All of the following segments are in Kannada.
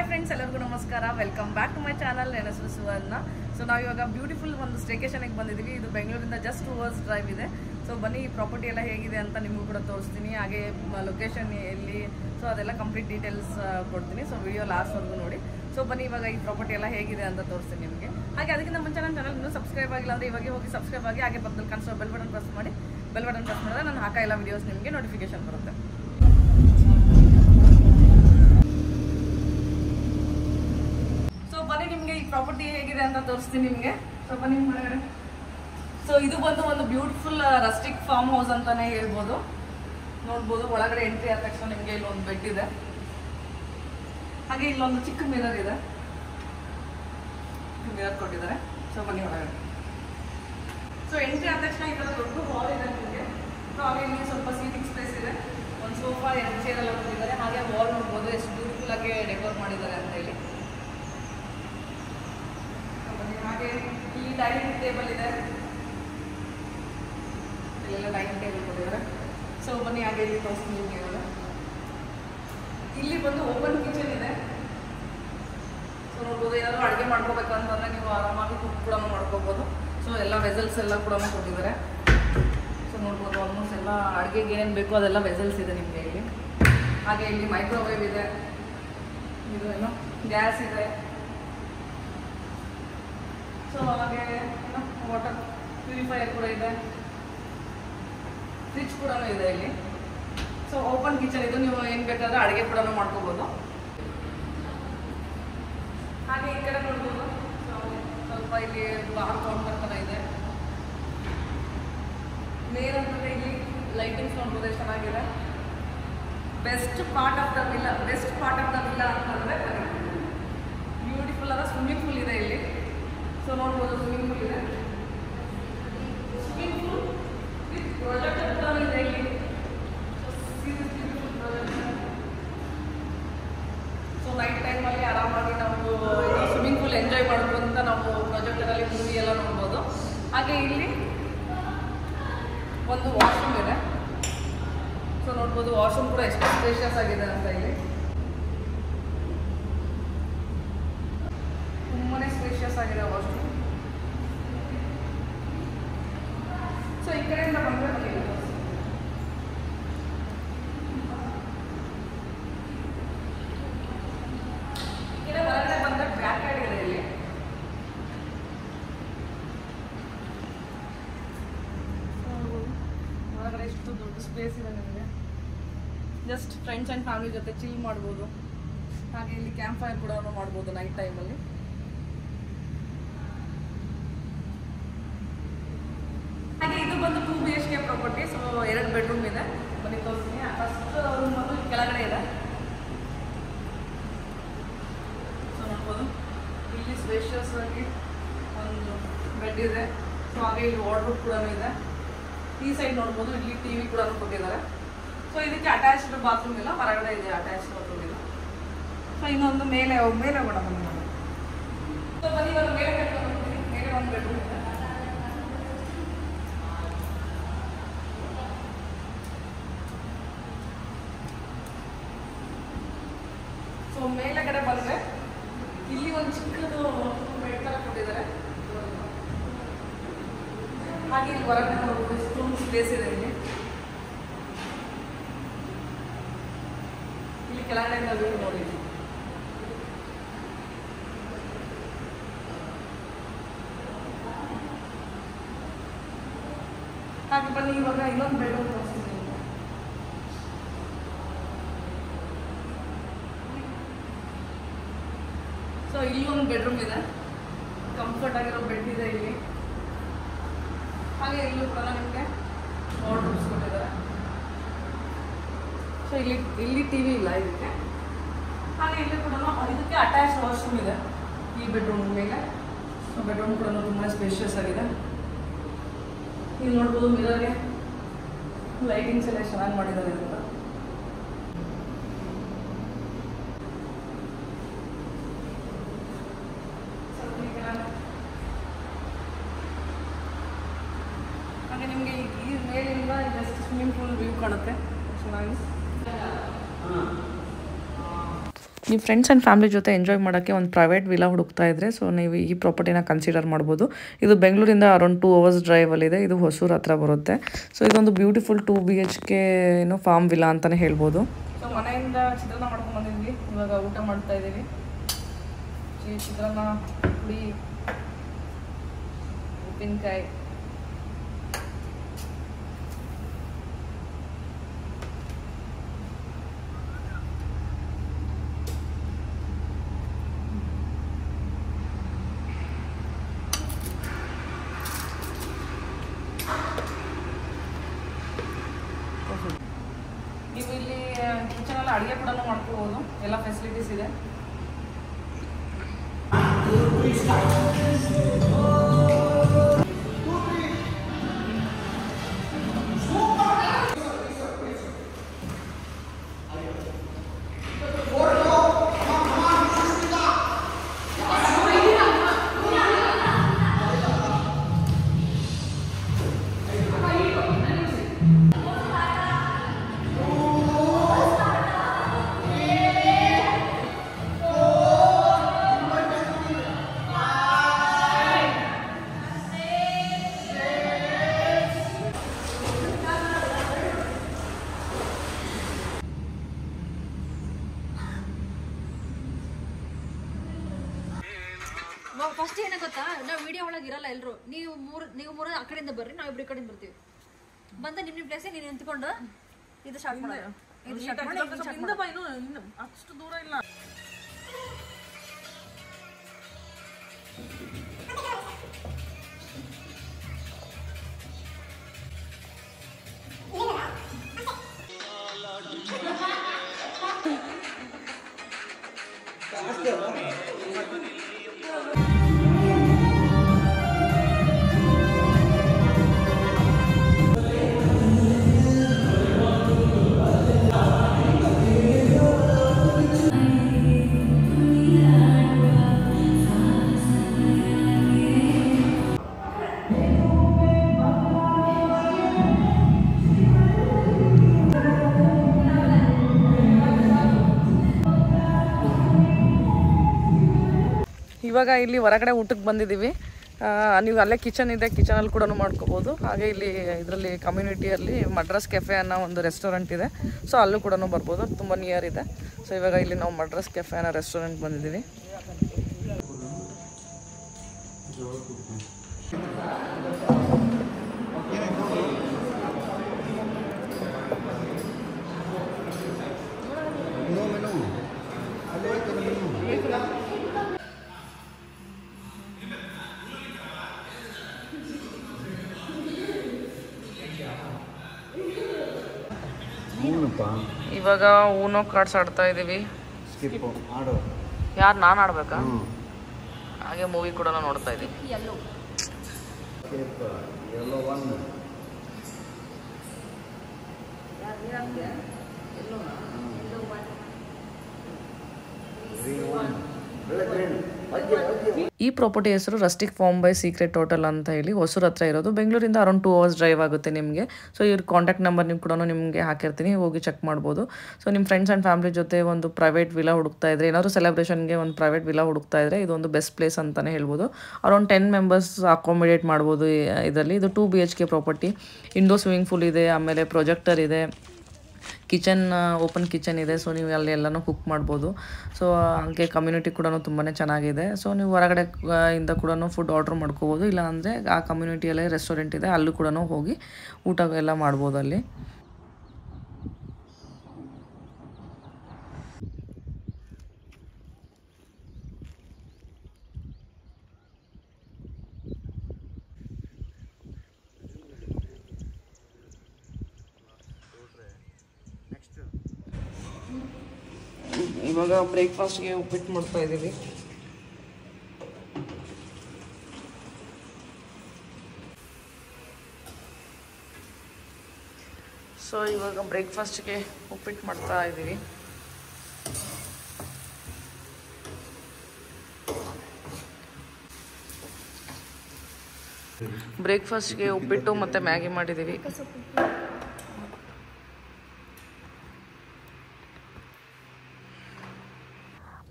ಫ್ರೆಂಡ್ಸ್ ಎಲ್ಲರಿಗೂ ನಮಸ್ಕಾರ welcome back to my channel ನನ್ನ ಹೆಸರು ಸುವರ್ಣ ಸೊ ನಾವು ಇವಾಗ ಬ್ಯೂಟಿಫುಲ್ ಒಂದು ಸ್ಟೇಕೇಶನ್ಗೆ ಬಂದಿದ್ದೀವಿ ಇದು ಬೆಂಗಳೂರಿಂದ ಜಸ್ಟ್ ಟೂ ಅವರ್ಸ್ ಡ್ರೈವ್ ಇದೆ ಸೊ ಬನ್ನಿ ಈ ಪ್ರಾಪರ್ಟಿ ಎಲ್ಲ ಹೇಗಿದೆ ಅಂತ ನಿಮಗೂ ಕೂಡ ತೋರಿಸ್ತೀನಿ ಹಾಗೆ ಲೊಕೇಶನ್ ಎಲ್ಲಿ ಸೊ ಅದೆಲ್ಲ ಕಂಪ್ಲೀಟ್ ಡೀಟೇಲ್ಸ್ ಕೊಡ್ತೀನಿ ಸೊ ವಿಡಿಯೋ ಲಾಸ್ಟ್ವರೆಗೂ ನೋಡಿ ಸೊ ಬನ್ನಿ ಇವಾಗ ಈ ಪ್ರಾಪರ್ಟಿ ಎಲ್ಲ ಹೇಗಿದೆ ಅಂತ ತೋರಿಸ್ತೀನಿ ನಿಮಗೆ ಹಾಗೆ ಅದಕ್ಕಿಂತ ಮುಂಚೆ ನನ್ನ ಚಾನಲ್ ಇನ್ನೂ ಸಬ್ಸ್ಕ್ರೈಬ್ ಆಗಿಲ್ಲ ಅಂದರೆ ಇವಾಗ ಹೋಗಿ ಸಬ್ಸ್ಕ್ರೈಬ್ ಆಗಿ ಹಾಗೆ ಪಕ್ಕದಲ್ಲಿ ಕಾಣಿಸೋ ಬೆಲ್ ಬಟನ್ ಪ್ರೆಸ್ ಮಾಡಿ ಬೆಲ್ ಬಟನ್ ಪ್ರೆಸ್ ಮಾಡಿದ್ರೆ ನಾನು ಹಾಕೋ ಎಲ್ಲ ವೀಡಿಯೋಸ್ ನಿಮಗೆ ನೋಟಿಫಿಕೇಶನ್ ಬರುತ್ತೆ ಸೊ ಬನ್ನಿ ನಿಮಗೆ ಈ ಪ್ರಾಪರ್ಟಿ ಹೇಗಿದೆ ಅಂತ ತೋರಿಸ್ತೀನಿ ನಿಮಗೆ ಸೊ ಬನ್ನಿ ಹೊರಗಡೆ ಸೊ ಇದು ಬಂದು ಒಂದು ಬ್ಯೂಟಿಫುಲ್ ರಸ್ಟಿಕ್ ಫಾರ್ಮ್ ಹೌಸ್ ಅಂತಾನೆ ಹೇಳ್ಬೋದು ನೋಡ್ಬೋದು ಒಳಗಡೆ ಎಂಟ್ರಿ ಆದ ತಕ್ಷಣ ನಿಮಗೆ ಇಲ್ಲೊಂದು ಬೆಡ್ ಇದೆ ಹಾಗೆ ಇಲ್ಲೊಂದು ಚಿಕ್ಕ ಮಿರರ್ ಇದೆ ಮಿರರ್ ಕೊಟ್ಟಿದ್ದಾರೆ ಸೊ ಬನ್ನಿ ಒಳಗಡೆ ಸೊ ಎಂಟ್ರಿ ಆದ ತಕ್ಷಣ ಈ ಥರ ದೊಡ್ಡ ಹಾಲ್ ಇದೆ ನಿಮಗೆ ಸೊ ಹಾಗೆ ಇಲ್ಲಿ ಸ್ವಲ್ಪ ಸೀಟಿಂಗ್ ಸ್ಪೇಸ್ ಇದೆ ಒಂದು ಸೋಫಾ ಎರಡು ಚೇರ್ ಎಲ್ಲ ಕೊಟ್ಟಿದ್ದಾರೆ ಹಾಗೆ ವಾಲ್ ನೋಡ್ಬೋದು ಎಷ್ಟು ಬ್ಯೂಟಿಫುಲ್ ಆಗಿ ಡೆಕೋರ್ ಮಾಡಿದ್ದಾರೆ ಅಂತ ಹೇಳಿ ಸೊ ಬನ್ನಿ ಹಾಗೆ ಇಲ್ಲಿ ಡೈನಿಂಗ್ ಟೇಬಲ್ ಇದೆ ಇಲ್ಲೆಲ್ಲ ಡೈನಿಂಗ್ ಟೇಬಲ್ ಕೊಟ್ಟಿದ್ದಾರೆ ಸೊ ಬನ್ನಿ ಹಾಗೆ ಇಲ್ಲಿ ತೋರಿಸ್ತೀನಿ ನಿಮಗೆ ಇವಾಗ ಇಲ್ಲಿ ಬಂದು ಓಪನ್ ಕಿಚನ್ ಇದೆ ಸೊ ನೋಡ್ಬೋದು ಏನಾದರೂ ಅಡುಗೆ ಮಾಡ್ಕೋಬೇಕು ಅಂತಂದ್ರೆ ನೀವು ಆರಾಮಾಗಿ ಕುಕ್ ಕೂಡ ಮಾಡ್ಕೋಬೋದು ಸೊ ಎಲ್ಲ ವೆಸಲ್ಸ್ ಎಲ್ಲ ಕೂಡ ಕೊಟ್ಟಿದ್ದಾರೆ ಸೊ ನೋಡ್ಬೋದು ಆಲ್ಮೋಸ್ಟ್ ಎಲ್ಲ ಅಡುಗೆಗೆ ಏನೇನು ಬೇಕೋ ಅದೆಲ್ಲ ವೆಸಲ್ಸ್ ಇದೆ ನಿಮಗೆ ಇಲ್ಲಿ ಹಾಗೆ ಇಲ್ಲಿ ಮೈಕ್ರೋವೇವ್ ಇದೆ ಇದು ಏನು ಗ್ಯಾಸ್ ಇದೆ ಸೊ ಹಾಗೆ ಏನು ವಾಟರ್ ಪ್ಯೂರಿಫೈಯರ್ ಕೂಡ ಇದೆ ಫ್ರಿಜ್ ಕೂಡ ಇದೆ ಇಲ್ಲಿ ಸೊ ಓಪನ್ ಕಿಚನ್ ಇದು ನೀವು ಏನು ಬೇಕಾದ್ರೆ ಅಡುಗೆ ಕೂಡ ಮಾಡ್ಕೋಬೋದು ಹಾಗೆ ಈ ಕಡೆ ನೋಡ್ಬೋದು ಸೊ ಸ್ವಲ್ಪ ಇಲ್ಲಿ ಬಾರ್ ಕೌಂಟರ್ ಥರ ಇದೆ ಮೇನ್ ಅಂತಂದ್ರೆ ಇಲ್ಲಿ ಲೈಟಿಂಗ್ಸ್ ನೋಡ್ಬೋದು ಎಷ್ಟು ಚೆನ್ನಾಗಿದೆ best part of the villa best part of the villa ಅಂತಂದ್ರೆ ಬ್ಯೂಟಿಫುಲ್ ಆದ ಸ್ವಿಮ್ಮಿಂಗ್ ಪೂಲ್ ಇದೆ ಇಲ್ಲಿ ಸೊ ನೋಡ್ಬೋದು ಸ್ವಿಮ್ಮಿಂಗ್ ಪೂಲ್ ಇದೆ ಸ್ವಿಮ್ಮಿಂಗ್ ಪೂಲ್ ವಿತ್ ಪ್ರೊಜೆಕ್ಟರ್ ಕೂಡ ಇದೆ ಇಲ್ಲಿ ಸೊ ನೈಟ್ ಟೈಮಲ್ಲಿ ಆರಾಮಾಗಿ ನಾವು ಸ್ವಿಮ್ಮಿಂಗ್ ಪೂಲ್ ಎಂಜಾಯ್ ಮಾಡ್ಬೋದು ಅಂತ ನಾವು ಪ್ರೊಜೆಕ್ಟರಲ್ಲಿ ಮೂವಿ ಎಲ್ಲ ನೋಡ್ಬೋದು ಹಾಗೆ ಇಲ್ಲಿ ಒಂದು ವಾಶ್ರೂಮ್ ಇದೆ ಸೊ ನೋಡ್ಬೋದು ವಾಶ್ರೂಮ್ ಕೂಡ ಎಷ್ಟು ಸ್ಪೇಷಿಯಸ್ ಆಗಿದೆ ಅಂತ ಇಲ್ಲಿ ತುಂಬಾನೇ ಸ್ಪೇಷಿಯಸ್ ಆಗಿದೆ ವಾಶ್ರೂಮ್ ಸೊ ಈ ಕಡೆಯಿಂದ ಬಂದರೆ ಬನ್ನಿ ಈ ಕಡೆ ಹೊರಗಡೆ ಬಂದರೆ ಬ್ಯಾಕ್ ಸೈಡ್ ಇದೆ ಇಲ್ಲಿ ಹೊರಗಡೆ ಎಷ್ಟು ದೊಡ್ಡ ಸ್ಪೇಸ್ ಇದೆ ನಿಮಗೆ ಜಸ್ಟ್ ಫ್ರೆಂಡ್ಸ್ ಆ್ಯಂಡ್ ಫ್ಯಾಮಿಲಿ ಜೊತೆ ಚಿಲ್ ಮಾಡ್ಬೋದು ಹಾಗೆ ಇಲ್ಲಿ ಕ್ಯಾಂಪ್ ಫೈರ್ ಕೂಡ ಮಾಡ್ಬೋದು ನೈಟ್ ಟೈಮಲ್ಲಿ ಹಾಗೆ ಇದು ಬಂದು two B H K property so ಎರಡು ಬೆಡ್ರೂಮ್ ಇದೆ ಬನ್ನಿ ತೋರಿಸ್ತೀನಿ ಫಸ್ಟ್ ರೂಮ್ ಬಂದು ಇಲ್ಲಿ ಕೆಳಗಡೆ ಇದೆ ಸೊ ನೋಡ್ಬೋದು ಇಲ್ಲಿ ಸ್ಪೇಷಿಯಸ್ ಆಗಿ ಒಂದು ಬೆಡ್ ಇದೆ ಸೊ ಹಾಗೆ ಇಲ್ಲಿ ವಾರ್ಡ್ರೋಬ್ ಕೂಡ ಇದೆ ಈ ಸೈಡ್ ನೋಡ್ಬೋದು ಇಲ್ಲಿ ಟಿ ವಿ ಕೂಡ ಕೊಟ್ಟಿದ್ದಾರೆ ಸೊ ಇದಕ್ಕೆ ಅಟ್ಯಾಚ್ಡ್ ಬಾತ್ರೂಮ್ ಇಲ್ಲ ಹೊರಗಡೆ ಇದೆ ಅಟ್ಯಾಚ್ಡ್ ಬಾತ್ರೂಮ್ ಇಲ್ಲ ಸೊ ಇನ್ನೊಂದು ಮೇಲೆ ಮೇಲೆ ಕೂಡ ಬನ್ನಿ ನೋಡಿ ಸೊ ಬನ್ನಿ ಇವಾಗ ಮೇಲೆ ಕರ್ಕೊಂಡು ಹೋಗ್ತೀನಿ ಮೇಲೆ ಒಂದು ಬೆಡ್ರೂಮ್ ಇದೆ ಸೊ ಮೇಲೆಗಡೆ ಬಂದರೆ ಇಲ್ಲಿ ಒಂದು ಚಿಕ್ಕದು ಬೆಡ್ ಥರ ಕೊಟ್ಟಿದ್ದಾರೆ ಹಾಗೆ ಇಲ್ಲಿ ಹೊರಗಡೆ ನೋಡ್ಬೋದು ಎಷ್ಟೊಂದು ಸ್ಪೇಸ್ ಇದೆ ಇಲ್ಲಿ ಇಲ್ಲಿ ಕೆಳಗಡೆಯಿಂದ ವ್ಯೂ ನೋಡಿ ಹಾಗೆ ಬನ್ನಿ ಇವಾಗ ಇನ್ನೊಂದು ಬೆಡ್ರೂಮ್ ತೋರಿಸ್ತೀನಿ ನಿಮ್ಗೆ. ಸೊ ಇಲ್ಲಿ ಒಂದು ಬೆಡ್ರೂಮ್ ಇದೆ ಕಂಫರ್ಟ್ ಆಗಿರೋ ಬೆಡ್ ಇದೆ ಇಲ್ಲಿ ಹಾಗೆ ಇಲ್ಲೂ ಕೂಡ ನಿಮಗೆ ವಾರ್ಡ್ರೂಮ್ಸ್ ಕೊಟ್ಟಿದ್ದಾರೆ ಸೊ ಇಲ್ಲಿ ಇಲ್ಲಿ ಟಿ ವಿ ಇಲ್ಲ ಇದಕ್ಕೆ ಹಾಗೆ ಇಲ್ಲಿ ಕೂಡ ಇದಕ್ಕೆ ಅಟ್ಯಾಚ್ ವಾಶ್ರೂಮ್ ಇದೆ ಈ ಬೆಡ್ರೂಮ್ ಮೇಲೆ ಸೊ ಬೆಡ್ರೂಮ್ ಕೂಡ ತುಂಬ ಸ್ಪೇಷಿಯಸ್ ಆಗಿದೆ ಇಲ್ಲಿ ನೋಡ್ಬೋದು ಮಿರರ್ಗೆ ಲೈಟಿಂಗ್ಸ್ ಎಲ್ಲ ಚೆನ್ನಾಗಿ ಮಾಡಿದ್ದಾರೆ ಅಂತ ಸ್ವಲ್ಪ ಈ ಕಡೆ ಹಾಗೆ ನಿಮಗೆ ಈ ಮೇಲಿಂದ ಜಸ್ಟ್ ಸ್ವಿಮ್ಮಿಂಗ್ ಪೂಲ್ ವ್ಯೂ ಕಾಣುತ್ತೆ ಚೆನ್ನಾಗಿ ನೀವು ಫ್ರೆಂಡ್ಸ್ ಆ್ಯಂಡ್ ಫ್ಯಾಮಿಲಿ ಜೊತೆ ಎಂಜಾಯ್ ಮಾಡೋಕ್ಕೆ ಒಂದು ಪ್ರೈವೇಟ್ ವಿಲಾ ಹುಡುಕ್ತಾ ಇದ್ದರೆ ಸೊ ನೀವು ಈ ಪ್ರಾಪರ್ಟಿನ ಕನ್ಸಿಡರ್ ಮಾಡ್ಬೋದು ಇದು ಬೆಂಗಳೂರಿಂದ ಅರೌಂಡ್ ಟೂ ಅವರ್ಸ್ ಡ್ರೈವಲ್ಲಿದೆ ಇದು ಹೊಸೂರು ಹತ್ರ ಬರುತ್ತೆ ಸೊ ಇದೊಂದು beautiful two B H K ಏನೋ ಫಾರ್ಮ್ ವಿಲಾ ಅಂತಲೇ ಹೇಳ್ಬೋದು ಸೊ ಮನೆಯಿಂದ ಚಿತ್ರಾನ್ನ ಮಾಡ್ಕೊಂಡು ಬಂದಿದ್ವಿ ಇವಾಗ ಊಟ ಮಾಡ್ತಾ ಇದ್ದೀವಿ ಈ ಚಿತ್ರಾನ್ನ ಪುಡಿ ಉಪ್ಪಿನಕಾಯಿ ನೀವು ಇಲ್ಲಿ ಕಿಚನಲ್ಲಿ ಅಡುಗೆ ಕೂಡ ಮಾಡ್ಕೋಬೋದು ಎಲ್ಲ ಫೆಸಿಲಿಟೀಸ್ ಇದೆ ಫಸ್ಟ್ ಏನ ಗೊತ್ತಾ ನಾವು ವಿಡಿಯೋ ಒಳಗೆ ಇರಲ್ಲ ಎಲ್ರು ನೀವು ಮೂರು ನೀವು ಮೂರು ಆ ಕಡೆಯಿಂದ ಬರ್ರಿ ನಾವು ಇಬ್ರು ಈ ಕಡೆಯಿಂದ ಬರ್ತೀವಿ ಬಂದ ನಿಮ್ ನಿಮ್ ಪ್ಲೇಸ್ ನೀನು ನಿಂತ್ಕೊಂಡು ಇದು ಸ್ಟಾರ್ಟ್ ಮಾಡೋದು ಇದು ಸ್ಟಾರ್ಟ್ ಮಾಡಿ ಇದು start ಮಾಡೋದು. ಅಷ್ಟು ದೂರ ಇಲ್ಲ ಇವಾಗ ಇಲ್ಲಿ ಹೊರಗಡೆ ಊಟಕ್ಕೆ ಬಂದಿದ್ದೀವಿ ಆ, ನೀವು ಅಲ್ಲೇ ಕಿಚನ್ ಇದೆ ಕಿಚನಲ್ಲಿ ಕೂಡ ಮಾಡ್ಕೋಬೋದು ಹಾಗೆ ಇಲ್ಲಿ ಇದರಲ್ಲಿ ಕಮ್ಯುನಿಟಿಯಲ್ಲಿ ಮಡ್ರಾಸ್ ಕೆಫೆ ಅನ್ನೋ ಒಂದು ರೆಸ್ಟೋರೆಂಟ್ ಇದೆ ಸೊ ಅಲ್ಲೂ ಕೂಡ ಬರ್ಬೋದು ತುಂಬ ನಿಯರ್ ಇದೆ ಸೊ ಇವಾಗ ಇಲ್ಲಿ ನಾವು ಮಡ್ರಾಸ್ ಕೆಫೆ ಅನ್ನೋ ರೆಸ್ಟೋರೆಂಟ್ ಬಂದಿದ್ದೀವಿ ಮೂನಪ್ಪ ಇವಾಗ ಊನೋ ಕಾರ್ಡ್ಸ್ ಆಡ್ತಾ ಇದ್ದೀವಿ ಸ್ಕಿಪ್ ಆಡು ಯಾರು ನಾನು ಆಡ್ಬೇಕಾ ಹ್ಞೂ ಹಾಗೆ ಮೂವಿ ಕೂಡ ನೋಡ್ತಾ ಇದ್ದೀವಿ Yellow. Skip yellow one green one green ಮಧ್ಯ ಮಧ್ಯ ಈ ಪ್ರಾಪರ್ಟಿ ಹೆಸರು rustic farm by secret hotel ಅಂತ ಹೇಳಿ ಹೊಸೂರು ಹತ್ರ ಇರೋದು ಬೆಂಗಳೂರಿಂದ ಅರೌಂಡ್ ಟೂ ಅವರ್ಸ್ ಡ್ರೈವ್ ಆಗುತ್ತೆ ನಿಮಗೆ ಸೊ ಇವ್ರ ಕಾಂಟ್ಯಾಕ್ಟ್ ನಂಬರ್ ನೀವು ಕೂಡ ನಿಮಗೆ ಹಾಕಿರ್ತೀನಿ ಹೋಗಿ ಚೆಕ್ ಮಾಡ್ಬೋದು ಸೊ ನಿಮ್ಮ ಫ್ರೆಂಡ್ಸ್ ಆ್ಯಂಡ್ ಫ್ಯಾಮಿಲಿ ಜೊತೆ ಒಂದು ಪ್ರೈವೇಟ್ ವಿಲಾ ಹುಡುಕ್ತಾ ಇದ್ರೆ ಏನಾದರೂ ಸೆಲೆಬ್ರೇಷನ್ಗೆ ಒಂದು ಪ್ರೈವೇಟ್ ವಿಲಾ ಹುಡುಕ್ತಾ ಇದ್ರೆ ಇದೊಂದು ಬೆಸ್ಟ್ ಪ್ಲೇಸ್ ಅಂತಲೇ ಹೇಳ್ಬೋದು ಅರೌಂಡ್ ಟೆನ್ ಮೆಂಬರ್ಸ್ ಅಕಾಮಿಡೇಟ್ ಮಾಡ್ಬೋದು ಇದರಲ್ಲಿ ಇದು two B H K property indoor swimming pool ಇದೆ ಆಮೇಲೆ ಪ್ರೊಜೆಕ್ಟರ್ ಇದೆ ಕಿಚನ್ ಓಪನ್ ಕಿಚನ್ ಇದೆ ಸೊ ನೀವು ಅಲ್ಲಿ ಎಲ್ಲನೂ ಕುಕ್ ಮಾಡ್ಬೋದು ಸೊ ಹಾಗೆ ಕಮ್ಯುನಿಟಿ ಕೂಡ ತುಂಬಾ ಚೆನ್ನಾಗಿದೆ ಸೊ ನೀವು ಹೊರಗಡೆ ಆ, ಇಂದ ಕೂಡ ಫುಡ್ ಆರ್ಡ್ರ್ ಮಾಡ್ಕೋಬೋದು ಇಲ್ಲ ಅಂದರೆ ಆ ಕಮ್ಯುನಿಟಿಯಲ್ಲೇ ರೆಸ್ಟೋರೆಂಟ್ ಇದೆ ಅಲ್ಲೂ ಕೂಡ ಹೋಗಿ ಊಟ ಎಲ್ಲ ಮಾಡ್ಬೋದು ಅಲ್ಲಿ ಇವಾಗ ಬ್ರೇಕ್ಫಾಸ್ಟ್ಗೆ ಉಪ್ಪಿಟ್ಟು ಮಾಡ್ತಾ ಇದ್ದೀವಿ ಸೊ ಇವಾಗ ಬ್ರೇಕ್ಫಾಸ್ಟ್ಗೆ ಉಪ್ಪಿಟ್ಟು ಮಾಡ್ತಾ ಇದ್ದೀವಿ ಬ್ರೇಕ್ಫಾಸ್ಟ್ಗೆ ಉಪ್ಪಿಟ್ಟು ಮತ್ತು ಮ್ಯಾಗಿ ಮಾಡಿದ್ದೀವಿ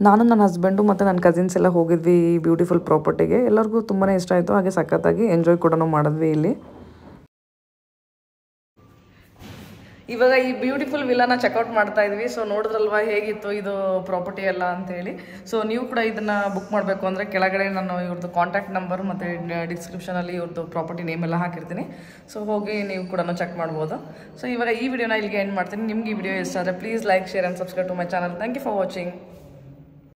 ನಾನು ನನ್ನ ಹಸ್ಬೆಂಡು ಮತ್ತು ನನ್ನ ಕಸಿನ್ಸ್ ಎಲ್ಲ ಹೋಗಿದ್ವಿ ಈ ಬ್ಯೂಟಿಫುಲ್ ಪ್ರಾಪರ್ಟಿಗೆ ಎಲ್ಲರಿಗೂ ತುಂಬಾ ಇಷ್ಟ ಆಯಿತು ಹಾಗೆ ಸಖತ್ತಾಗಿ ಎಂಜಾಯ್ ಕೂಡ ಮಾಡಿದ್ವಿ ಇಲ್ಲಿ ಇವಾಗ ಈ ಬ್ಯೂಟಿಫುಲ್ ವಿಲಾನ ಚೆಕ್ಔಟ್ ಮಾಡ್ತಾ ಇದ್ವಿ ಸೊ ನೋಡಿದ್ರಲ್ವಾ ಹೇಗಿತ್ತು ಇದು ಪ್ರಾಪರ್ಟಿ ಎಲ್ಲ ಅಂತೇಳಿ ಸೊ ನೀವು ಕೂಡ ಇದನ್ನ ಬುಕ್ ಮಾಡಬೇಕು ಅಂದರೆ ಕೆಳಗಡೆ ನಾನು ಇವ್ರದ್ದು ಕಾಂಟ್ಯಾಕ್ಟ್ ನಂಬರ್ ಮತ್ತು ಡಿಸ್ಕ್ರಿಪ್ಷನಲ್ಲಿ ಇವ್ರದ್ದು ಪ್ರಾಪರ್ಟಿ ನೇಮ್ ಎಲ್ಲ ಹಾಕಿರ್ತೀನಿ ಸೊ ಹೋಗಿ ನೀವು ಕೂಡ ಚೆಕ್ ಮಾಡ್ಬೋದು ಸೊ ಇವಾಗ ಈ ವಿಡಿಯೋನ ಇಲ್ಲಿಗೆ ಎಂಡ್ ಮಾಡ್ತೀನಿ ನಿಮ್ಗೆ ಈ ವಿಡಿಯೋ ಇಷ್ಟ ಆದರೆ please like share and subscribe to my channel thank you for watching